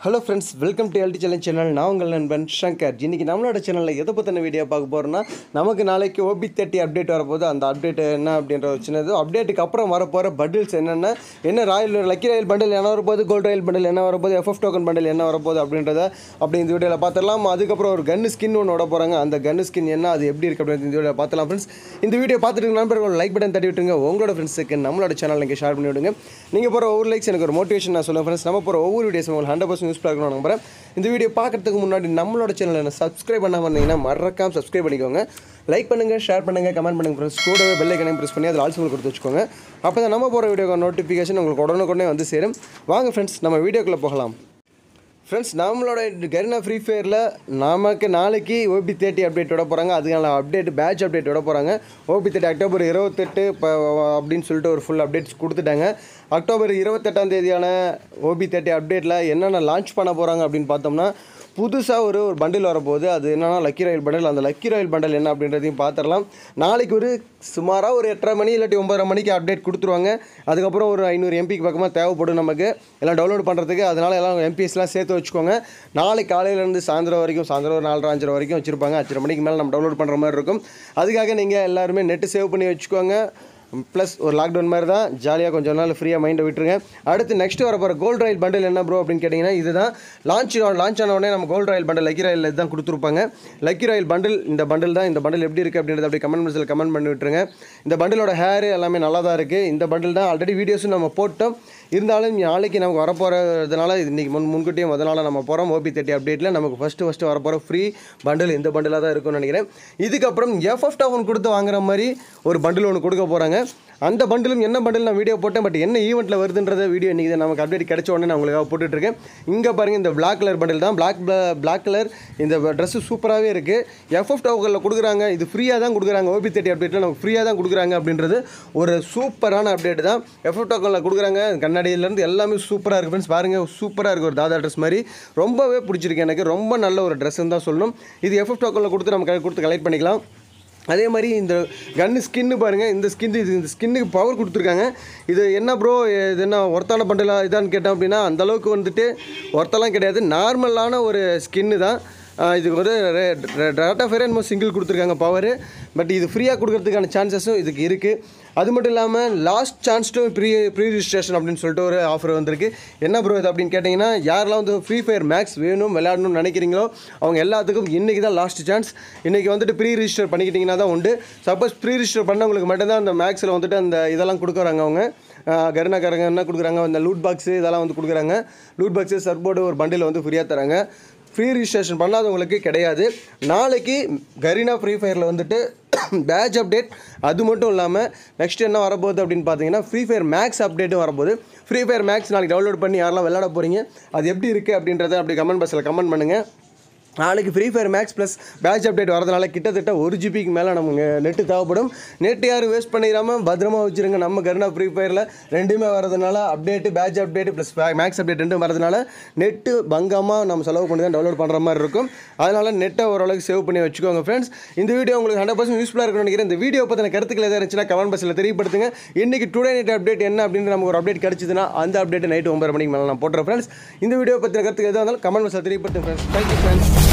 hello friends welcome to LD channel channel நான் உங்கள் நண்பன் ஷங்கர் இன்னைக்கு நம்மளோட சேனலில் எதை பற்றின வீடியோ பார்க்க போகிறோம்னா நமக்கு நாளைக்கு ஓபி தேர்ட்டி அப்டேட் வரப்போகுது அந்த அப்டேட் என்ன அப்படின்ற ஒரு சின்னது அப்டேட்டுக்கு அப்புறம் வரப்போகிற பண்டில்ஸ் என்னென்ன என்ன ராயல் லக்கி ராயல் பண்டில் என்ன வரப்போகுது கோல்டு ராயல் பண்டில் என்ன வரப்போகுது எஃப்எஃப் டோக்கன் பண்டில் என்ன வரப்போகுது அப்படின்றத அப்படி இந்த வீடியோவில் பார்த்துடலாம் அதுக்கப்புறம் ஒரு கன்னு ஸ்கின் ஒன்று விட போகிறாங்க அந்த கன்னு ஸ்கின் என்ன அது எப்படி இருக்குது அப்படின்னு இந்த வீடியோவில் பார்த்துலாம் ஃப்ரெண்ட்ஸ் இந்த வீடியோ பார்த்துட்டு இருக்க நண்பர்கள் லைக் பட்டன் தட்டி விட்டுருங்க உங்களோட ஃப்ரெண்ட்ஸுக்கு நம்மளோட சேனல் நீங்கள் ஷேர் பண்ணி விடுங்க நீங்கள் போகிற ஒவ்வொரு லைக்ஸ் எனக்கு ஒரு மோட்டிவேஷன் நான் சொல்லுவேன் ஃப்ரெண்ட்ஸ் நம்ம போகிற ஒவ்வொரு வீடியோஸ் உங்களுக்கு ஹண்ட்ரட் பர்சன்ட் யூஸ்ஃபுல்லாக இருக்கணும் நம்புறேன் இந்த வீடியோ பார்க்கறதுக்கு முன்னாடி நம்மளோட சேனலை என்ன சப்ஸ்கிரைப் பண்ணாமல் இருந்தீங்கன்னா மறக்காம சப்ஸ்கிரைப் பண்ணிக்கோங்க லைக் பண்ணுங்கள் ஷேர் பண்ணுங்கள் கமெண்ட் பண்ணுங்கள் ஃப்ரெண்ட்ஸ் கூடவே பெல் ஐக்கனையும் ப்ரெஸ் பண்ணி அதில் ஆல்சோ கொடுத்து வச்சுக்கோங்க அப்போ தான் நம்ம போகிற வீடியோ நோட்டிஃபிகேஷன் உங்களுக்கு உடனுக்குடனே வந்து சேரும் வாங்க ஃப்ரெண்ட்ஸ் நம்ம வீடியோக்குள்ளே போகலாம் ஃப்ரெண்ட்ஸ் நம்மளோட கரினா ஃப்ரீ ஃபயரில் நமக்கு நாளைக்கு ஓபி தேர்ட்டி அப்டேட் விட போகிறாங்க அதுக்கான அப்டேட் பேட்ச் அப்டேட் விட போகிறாங்க ஓபி தேர்ட்டி அக்டோபர் இருபத்தெட்டு இப்போ அப்படின்னு சொல்லிட்டு ஒரு ஃபுல் அப்டேட்ஸ் கொடுத்துட்டாங்க அக்டோபர் இருபத்தெட்டாம் தேதியான ஓபி தேர்ட்டி அப்டேட்டில் என்னென்ன லான்ச் பண்ண போகிறாங்க அப்படின்னு பார்த்தோம்னா புதுசாக ஒரு ஒரு பண்டில் வரப்போகுது அது என்னன்னா லக்கி ராயல் பண்டல் அந்த லக்கி ராயல் பண்டல் என்ன அப்படின்றதையும் பார்த்துடலாம் நாளைக்கு ஒரு சுமாராக ஒரு எட்டரை மணி இல்லாட்டி ஒன்பதரை மணிக்கு அப்டேட் கொடுத்துருவாங்க அதுக்கப்புறம் ஒரு ஐநூறு எம்பிக்கு பக்கமாக தேவைப்படும் நமக்கு எல்லாம் டவுன்லோட் பண்ணுறதுக்கு அதனால் எல்லாம் எம்பிஎஸ்லாம் சேர்த்து வச்சுக்கோங்க நாளைக்கு காலையிலேருந்து சாயந்தரம் வரைக்கும் சாயந்தரம் ஒரு நாலரை அஞ்சரை வரைக்கும் வச்சுருப்பாங்க அஞ்சரை மணிக்கு மேலே நம்ம டவுன்லோட் பண்ணுற மாதிரி இருக்கும் அதுக்காக நீங்கள் எல்லாருமே நெட்டு சேவ் பண்ணி வச்சுக்கோங்க ப்ளஸ் ஒரு லாக்டவுன் மாதிரி தான் ஜாலியாக கொஞ்சம் நாள் ஃப்ரீயாக மைண்டை விட்டுருங்க அடுத்து நெக்ஸ்ட் வர போகிற கோல்ட் ராயல் பண்டில் என்ன ப்ரோ அப்படின்னு கேட்டிங்கன்னா இதுதான் லான்ச் லான்ச் ஆன உடனே நம்ம gold royal bundle lucky royal தான் கொடுத்துருப்பாங்க லக்கி ராயல் பண்டில் இந்த பண்டில் தான் இந்த பண்டில் எப்படி இருக்குது அப்படின்றத அப்படியே கமெண்ட் பாக்ஸில் கமெண்ட் பண்ணி விட்டுருங்க இந்த பண்டிலோட ஹேர் எல்லாமே நல்லா தான் இருக்குது இந்த பண்டில் தான் ஆல்ரெடி வீடியோஸும் நம்ம போட்டோம் இருந்தாலும் நாளைக்கு நமக்கு வரப்போகிறதுனால இன்றைக்கி முன் முன்கூட்டியே முதல்ல நம்ம போகிறோம் ஓபி தேர்ட்டி அப்டேட்டில் நமக்கு ஃபஸ்ட்டு ஃபஸ்ட்டு வரப்போகிற ஃப்ரீ பண்டில் இந்த பண்டிலாக தான் இருக்கும்னு நினைக்கிறேன் இதுக்கப்புறம் எஃப்எஃப் டவுன் கொடுத்து வாங்குற மாதிரி ஒரு பண்டில் ஒன்று கொடுக்க போகிறாங்க அந்த பண்டிலும் என்ன பண்டில் நான் வீடியோ போட்டேன் பட் என்ன ஈவெண்ட்டில் வருதுன்றத வீடியோ இன்றைக்கி நமக்கு அப்டேட் கிடைச்ச உடனே நான் உங்களுக்காக போட்டுட்ருக்கேன் இங்கே பாருங்கள் இந்த பிளாக் கலர் பண்டில் தான் பிளாக் பிளாக் கலர் இந்த ட்ரெஸ்ஸு சூப்பராகவே இருக்குது எஃப்எஃப் டவுகளில் கொடுக்குறாங்க இது ஃப்ரீயாக தான் கொடுக்குறாங்க ஓபி தேர்ட்டி அப்டேட்டில் நமக்கு ஃப்ரீயாக தான் கொடுக்குறாங்க அப்படின்றது ஒரு சூப்பரான அப்டேட் தான் எஃப்எஃப் டவுகளில் கொடுக்குறாங்க கண்ணாடியிலேருந்து எல்லாமே சூப்பராக இருக்குது ஃப்ரெண்ட்ஸ் பாருங்கள் சூப்பராக இருக்குது ஒரு தாதா ட்ரெஸ் மாதிரி ரொம்பவே பிடிச்சிருக்கு எனக்கு ரொம்ப நல்ல ஒரு ட்ரெஸ்ஸுன்னு தான் சொல்லணும் இது எஃப்எஃப் டோக்கனில் கொடுத்து நம்ம கொடுத்து கலெக்ட் பண்ணிக்கலாம் அதே மாதிரி இந்த கன்னு ஸ்கின்னு பாருங்கள் இந்த ஸ்கின் இது இந்த ஸ்கின்னுக்கு பவர் கொடுத்துருக்காங்க இது என்ன ப்ரோ இது என்ன ஒர்த்தான பண்டலா இதான்னு கேட்டோம் அப்படின்னா அந்தளவுக்கு வந்துட்டு ஒர்த்தெல்லாம் கிடையாது நார்மலான ஒரு ஸ்கின்னு தான் ஆஹ் இதுக்கு வந்து டேட்டா ஃபேர் என்னமோ சிங்கிள் கொடுத்துருக்காங்க பவர் பட் இது ஃப்ரீயாக கொடுக்கறதுக்கான சான்சஸும் இதுக்கு இருக்குது அது மட்டும் இல்லாமல் last chance to pre pre registration அப்படின்னு சொல்லிட்டு ஒரு ஆஃபர் வந்திருக்கு என்ன ப்ரோ இது அப்படின்னு கேட்டிங்கன்னா யாரெல்லாம் வந்து ஃப்ரீ ஃபயர் மேக்ஸ் வேணும் விளையாடணும்னு நினைக்கிறீங்களோ அவங்க எல்லாத்துக்கும் இன்றைக்கி தான் லாஸ்ட் சான்ஸ் இன்றைக்கி வந்துட்டு ப்ரீ ரிஜிஸ்டர் பண்ணிக்கிட்டிங்கன்னா தான் உண்டு சப்போஸ் ப்ரீ ரிஜிஸ்டர் பண்ணவங்களுக்கு மட்டும்தான் அந்த மேக்ஸில் வந்துட்டு அந்த இதெல்லாம் கொடுக்குறாங்க அவங்க கருணாக்காரங்க என்ன கொடுக்குறாங்க அந்த லூட் பாக்ஸு இதெல்லாம் வந்து கொடுக்குறாங்க லூட் பாக்ஸு சர்போர்டு ஒரு பண்டில் வந்து ஃப்ரீயாக தராங்க ஃப்ரீ ரிஜிஸ்ட்ரேஷன் பண்ணாதவங்களுக்கு கிடையாது நாளைக்கு கரீனா ஃப்ரீ ஃபயரில் வந்துட்டு பேட்ச் அப்டேட் அது மட்டும் இல்லாமல் நெக்ஸ்ட் என்ன வரப்போகுது அப்படின்னு பார்த்தீங்கன்னா ஃப்ரீ ஃபயர் மேக்ஸ் அப்டேட்டும் வரப்போகுது ஃப்ரீ ஃபயர் மேக்ஸ் நாளைக்கு டவுன்லோட் பண்ணி யாரெல்லாம் விளையாட போகிறீங்க அது எப்படி இருக்குது அப்படின்றத அப்படி கமெண்ட் பாக்ஸில் கமெண்ட் பண்ணுங்கள் நாளைக்கு free fire max plus patch update வரதுனால கிட்டத்தட்ட ஒரு ஜிபிக்கு மேலே நமக்கு நெட்டு தேவைப்படும் நெட்டு யாரும் வேஸ்ட் பண்ணிடாமல் பத்திரமா வச்சுருங்க நம்ம கருணா ஃப்ரீ ஃபயரில் ரெண்டுமே வரதுனால update patch update plus max update ரெண்டும் வரதுனால நெட்டு பங்கமாக நம்ம செலவு பண்ணி தான் டவுன்லோட் பண்ணுற மாதிரி இருக்கும் அதனால் நெட்டை ஓரளவுக்கு சேவ் பண்ணி வச்சுக்கோங்க ஃப்ரெண்ட்ஸ் இந்த வீடியோ உங்களுக்கு ஹண்ட்ரட் பர்சன்ட் யூஸ்ஃபுல்லாக இருக்கும்னு நினைக்கிறேன் இந்த வீடியோ பற்றின கருத்துக்கள் எதாவது இருந்துச்சுன்னா கமெண்ட் பாக்ஸில் தெரியப்படுத்துங்க இன்றைக்கி டுடே நைட் அப்டேட் என்ன அப்படின்னு நமக்கு ஒரு அப்டேட் கிடச்சிதுன்னா அந்த அப்டேட் நைட்டு ஒன்பது மணிக்கு மேலே நான் போட்டுறேன் ஃப்ரெண்ட்ஸ் இந்த வீடியோ பற்றின கருத்துக்கு எதாக இருந்தாலும் கமெண்ட் பாக்ஸில் தெரியப்படுத்துங்க ஃப்ரெண்ட்ஸ் தேங்க்யூ ஃப்ரெண்ட்ஸ்